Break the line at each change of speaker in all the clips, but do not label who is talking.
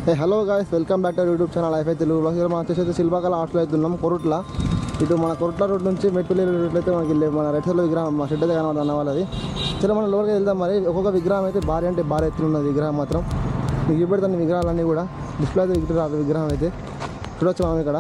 A hello guys welcome back to YouTube channel life అయితే Telugu blogs మనం వచ్చేసి శిల్పాకల hostel అయితే ఉన్నాం కొరుట్ల ఇటు మన కొరుట్ల రోడ్ నుంచి మెట్పల్లి రోడ్ అయితే మనకి వెళ్ళే మన రెడ్ సైడ్లో విగ్రహం మా షెడ్ అయితే కనబడుతుంది అన్న వాళ్ళది సరే మనం లోపలికి వెళ్దాం మరి ఒక్కొక్క విగ్రహం అయితే భారీ అంటే భారీ ఎత్తున ఉన్నది విగ్రహం మాత్రం మీకు చూపెడతాను విగ్రహాలన్నీ కూడా డిస్ప్లే అయితే విగ్రహం విగ్రహం అయితే చూడొచ్చు మనం ఇక్కడ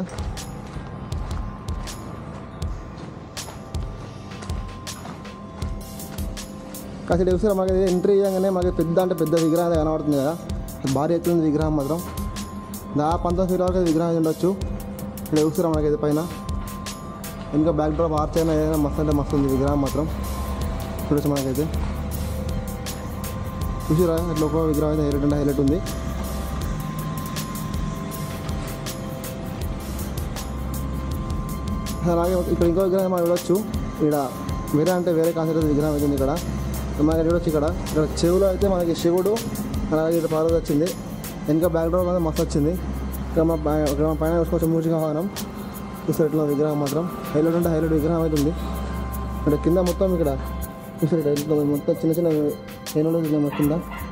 కాసేపు చూసారా మాకు ఎంట్రీ చేయగానే మాకు పెద్ద అంటే పెద్ద విగ్రహం అయితే కనబడుతుంది కదా భారీ ఎత్తుంది విగ్రహం మాత్రం దా పంతొమ్మిది ఫీట్ వరకు అయితే విగ్రహం అయితే ఉండొచ్చు ఇక్కడ చూసారా మనకైతే పైన ఇంకా బ్యాక్ డ్రాప్ ఆర్చ్ అయినా ఏదైనా మస్తు అంటే మస్తు ఉంది విగ్రహం మాత్రం చూడొచ్చు మనకైతే చూసారా ఇట్లా ఒక విగ్రహం అయితే హైలైట్ అంటే హైలైట్ ఉంది అలాగే ఇక్కడ ఇంకో విగ్రహం మనం చూడొచ్చు ఇక్కడ వేరే అంటే వేరే కాన్సెప్ట్ విగ్రహం అయితే ఉంది ఇక్కడ మనకి చూడొచ్చు ఇక్కడ ఇక్కడ చెవులో అయితే మనకి శివుడు అలాగే ఇక్కడ పార్వతి వచ్చింది ఇంకా బ్యాక్ డ్రాప్ అనేది మస్తు వచ్చింది ఇక్కడ మన పై- ఇక్కడ మన పైన చూసుకోవచ్చు మూజిక వాహనం చూసారు ఇట్లా విగ్రహం మాత్రం హైలైట్ అంటే హైలైట్ విగ్రహం అయితే ఉంది ఇక్కడ కింద మొత్తం ఇక్కడ చూసారు ఇక్కడ ఇట్లా మొత్తం చిన్న చిన్న ఏనుగులు ఉన్నాయి కింద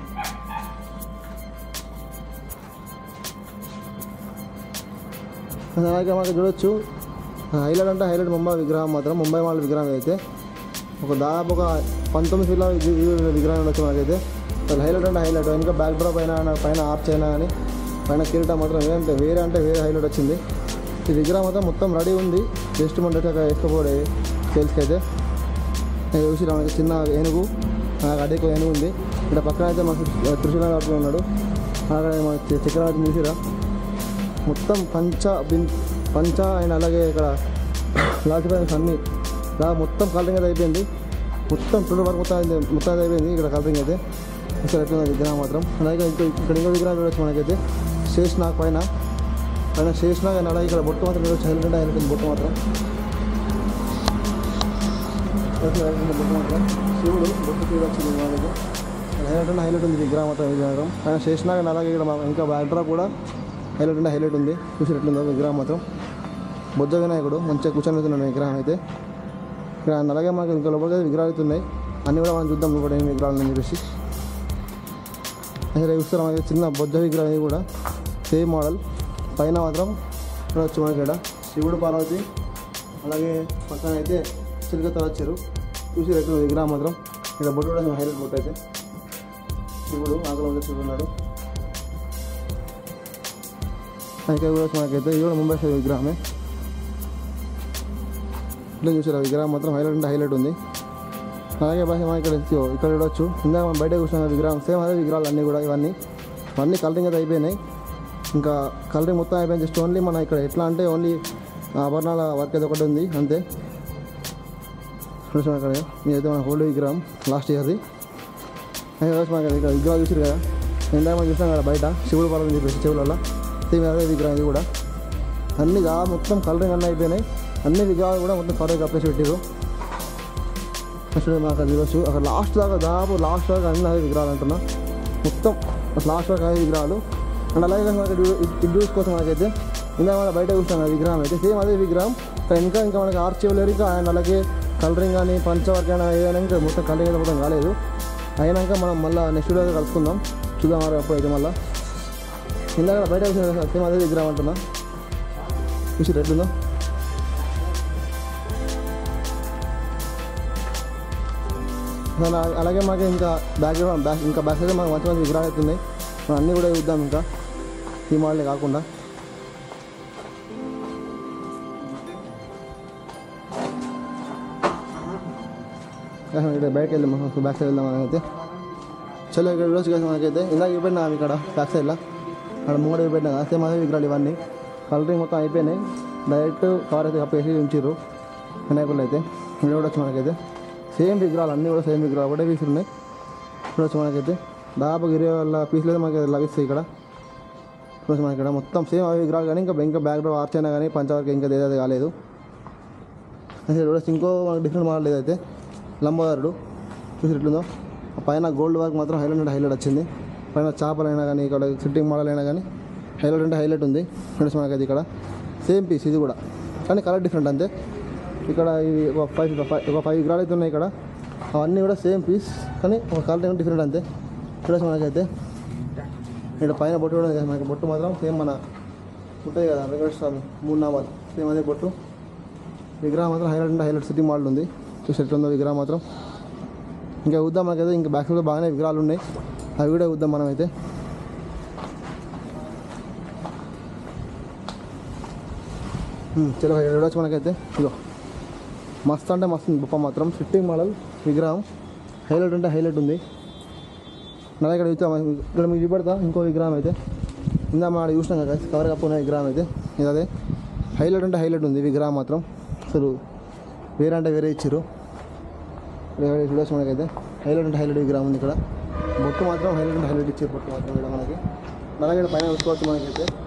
అలాగే మనకి చూడొచ్చు హైలైట్ అంటే హైలైట్ ముంబై విగ్రహం మాత్రం ముంబై వాళ్ళ విగ్రహం అయితే ఒక దాదాపు ఒక పంతొమ్మిది ఫీట్ల వి- వి- విగ్రహం ఉండొచ్చు మనకైతే అసలు హైలైట్ అంటే హైలైట్ ఇంకా బ్యాక్ డ్రాప్ అయినా పైన ఆర్చ్ అయినా కానీ పైన కిరీటం మాత్రం వేరే వేరే అంటే వేరే హైలైట్ వచ్చింది ఈ విగ్రహం మాత్రం మొత్తం రెడీ ఉంది జస్ట్ మన దగ్గర వేసుకోబోడే సేల్స్కి అయితే నేను చూసి మనకి చిన్న ఏనుగు నాకు అడిగి ఏనుగు ఉంది ఇక్కడ పక్కన అయితే మాకు త్రిశూలం పట్టుకుని ఉన్నాడు అక్కడ మన చ- చక్రవర్తి చూసిరా మొత్తం పంచ బిన్ పంచ అండ్ అలాగే ఇక్కడ లాస్ట్ బ్యాగ్స్ అన్ని దా మొత్తం కలరింగ్ అయితే అయిపోయింది మొత్తం టూ వరకు మొత్తం అయితే మొత్తం అయితే అయిపోయింది ఇక్కడ కలరింగ్ అయితే అసలు ఎట్లా ఉంది విగ్రహం మాత్రం అలాగే ఇంకా ఇక్కడ ఇంకో విగ్రహం చూడొచ్చు మనకైతే శేష్ నాగ్ పైన పైన శేష్ నాగ్ అండ్ అలాగే ఇక్కడ బొట్టు మాత్రం చూడొచ్చు హైలైట్ హైలైట్ ఉంది బొట్టు మాత్రం చూడొచ్చు హైలైట్ ఉంది బొట్టు మాత్రం శివుడు బొట్టు చూడొచ్చు మనకి హైలైట్ అంటే హైలైట్ ఉంది విగ్రహం మాత్రం విగ్రహం పైన శేష్ నాగ్ అండ్ అలాగే ఇక్కడ మా- ఇంకా బ్యాక్ డ్రాప్ కూడా హైలైట్ అంటే హైలైట్ ఉంది చూసి ఎట్లుందో విగ్రహం మాత్రం బొజ్జ వినాయకుడు మంచిగా కూర్చొని వెళ్తున్నాడు విగ్రహం అయితే ఇక్కడ అలాగే మనకి ఇంకా లోపలికి అయితే విగ్రహాలు అయితే ఉన్నాయి అన్నీ కూడా మనం చూద్దాం లోపల ఏం విగ్రహాలు అని చెప్పేసి అసలు చూస్తారా మనకి చిన్న బొజ్జ విగ్రహం ఇది కూడా సేమ్ మోడల్ పైన మాత్రం చూడవచ్చు మనకి ఇక్కడ శివుడు పార్వతి అలాగే పక్కన అయితే చిలుకతో వచ్చారు చూసి ఎట్లా విగ్రహం మాత్రం ఇక్కడ బొట్టు కూడా హైలైట్ బొట్టు అయితే శివుడు ఆకలి మీద శివుడు ఉన్నాడు ఇంకా కూడా మనకైతే ఇది కూడా ముంబై సైడ్ విగ్రహమే ఇట్లా చూసారు ఆ విగ్రహం మాత్రం హైలైట్ అంటే హైలైట్ ఉంది అలాగే భాష మనం ఇక్కడ ఇదిగో ఇక్కడ చూడొచ్చు ఇందాక మనం బయట కూర్చున్న విగ్రహం సేమ్ అదే విగ్రహాలు అన్నీ కూడా ఇవన్నీ ఇవన్నీ కలరింగ్ అయితే అయిపోయినాయి ఇంకా కలరింగ్ మొత్తం అయిపోయింది జస్ట్ ఓన్లీ మన ఇక్కడ ఎట్లా అంటే ఓన్లీ ఆభరణాల వర్క్ అయితే ఒకటి ఉంది అంతే చూసాం అక్కడ ఇదైతే మన హోల్డ్ విగ్రహం లాస్ట్ ఇయర్ది అయితే రోజు మనకి ఇక్కడ విగ్రహాలు చూసారు కదా ఇందాక మనం చూసాం కదా బయట శివుడు పాలన చెప్పేసి చెవులలో సేమ్ అదే విగ్రహం ఇది కూడా అన్ని దా మొత్తం కలరింగ్ అన్నీ అయిపోయినాయి అన్ని విగ్రహాలు కూడా మొత్తం కలర్ కప్పేసి పెట్టారు అసలు మాకు అది చూడొచ్చు అక్కడ లాస్ట్ దాకా దాదాపు లాస్ట్ దాకా అన్ని అదే విగ్రహాలు అంటున్నా మొత్తం లాస్ట్ దాకా అదే విగ్రహాలు అండ్ అలాగే మనకి ఇది- ఇది చూసుకోవచ్చు మనకైతే ఇందాక మన బయట చూస్తాం కదా విగ్రహం అయితే సేమ్ అదే విగ్రహం కానీ ఇంకా ఇంకా మనకి ఆర్చ్ ఇవ్వలేరు ఇంకా అండ్ అలాగే కలరింగ్ కానీ పంచవర్క్ కానీ ఏదైనా ఇంకా మొత్తం కలరింగ్ అయితే మొత్తం కాలేదు అయినాక మనం మళ్ళీ నెక్స్ట్ వీడియో కలుసుకుందాం చూద్దాం మరి అప్పుడైతే మళ్ళీ ఇందాక బయట చూసిన కదా, సేమ్ అదే విగ్రహం అంటున్నా చూసి ఎట్లుందో అలా- అలాగే మాకు ఇంకా బ్యాక్ బ్యాక్ ఇంకా బ్యాక్ సైడ్ మాకు మంచి మంచి విగ్రహాలు అయితే ఉన్నాయి మనం అన్నీ కూడా చూద్దాం ఇంకా ఈ మోడలే కాకుండా ఇక్కడ బయటకు వెళ్దాం మనం బ్యాక్ సైడ్ వెళ్దాం మనమైతే చలో ఇక్కడ రోజు కదా మనకైతే ఇందాక చూపెట్టినా ఇక్కడ బ్యాక్ సైడ్లో అక్కడ ముంగడ చూపెట్టినా కదా సేమ్ అదే విగ్రహాలు ఇవన్నీ కలరింగ్ మొత్తం అయిపోయినాయి డైరెక్ట్ కవర్ అయితే కప్పేసి ఉంచారు వినాయకులు అయితే ఇక్కడ కూడా వచ్చి మనకైతే సేమ్ విగ్రహాలు అన్నీ కూడా సేమ్ విగ్రహాలు ఒకటే పీసులు ఉన్నాయి ఇప్పుడు వచ్చి మనకైతే దాదాపు ఇరవై వాళ్ళ పీసులు అయితే మనకి లభిస్తాయి ఇక్కడ ఇప్పుడు వచ్చి మనకి ఇక్కడ మొత్తం సేమ్ అవి విగ్రహాలు కానీ ఇంకా ఇంకా బ్యాక్ డ్రాప్ ఆర్చ్ అయినా కానీ పంచవర్కి ఇంకా ఏదైతే కాలేదు అసలు ఇక్కడ వచ్చి ఇంకో మనకి డిఫరెంట్ మోడల్ ఏదైతే లంబోదరుడు చూసి ఎట్లుందో ఆ పైన గోల్డ్ వర్క్ మాత్రం హైలైట్ అంటే హైలైట్ వచ్చింది పైన చేపలైనా కానీ ఇక్కడ సిట్టింగ్ మోడల్ అయినా కానీ హైలైట్ అంటే హైలైట్ ఉంది ఫ్రెండ్స్ మనకైతే ఇక్కడ సేమ్ పీస్ ఇది కూడా కానీ కలర్ డిఫరెంట్ అంతే ఇక్కడ ఇవి ఒక ఫైవ్ ఒక ఫైవ్ విగ్రహాలు అయితే ఉన్నాయి ఇక్కడ అవన్నీ కూడా సేమ్ పీస్ కానీ ఒక కలర్ డిఫరెంట్ అంతే చూడొచ్చు మనకైతే ఇక్కడ పైన బొట్టు కూడా ఉంది కదా మనకి బొట్టు మాత్రం సేమ్ మన ఉంటుంది కదా వెంకటేశ్వర స్వామి మూడు నామాలు సేమ్ అదే బొట్టు విగ్రహం మాత్రం హైలైట్ అంటే హైలైట్ సిటీ మోడల్ ఉంది చూసి ఎట్లా ఉందో విగ్రహం మాత్రం ఇంకా చూద్దాం మనకైతే ఇంకా బ్యాక్ సైడ్ బాగానే విగ్రహాలు ఉన్నాయి అవి కూడా చూద్దాం మనం అయితే ఉమ్, చలో ఇక్కడ చూడొచ్చు మనకైతే ఇగో మస్తు అంటే మస్తు ఉంది గొప్ప మాత్రం సిట్టింగ్ మోడల్ విగ్రహం హైలైట్ అంటే హైలైట్ ఉంది నా ఇక్కడ చూద్దాం ఇక్కడ మీకు చూపెడతా ఇంకో విగ్రహం అయితే ఇందా మనం చూసినాం కదా కవర్ కప్ ఉన్న విగ్రహం అయితే ఇది అదే హైలైట్ అంటే హైలైట్ ఉంది విగ్రహం మాత్రం అసలు వేరే అంటే వేరే ఇచ్చారు ఇక్కడ చూడొచ్చు మనకైతే హైలైట్ అంటే హైలైట్ విగ్రహం ఉంది ఇక్కడ బొట్టు మాత్రం హైలైట్ అంటే హైలైట్ ఇచ్చారు బొట్టు మాత్రం ఇక్కడ మనకి అలాగే ఇక్కడ పైన చూసుకోవచ్చు మనకైతే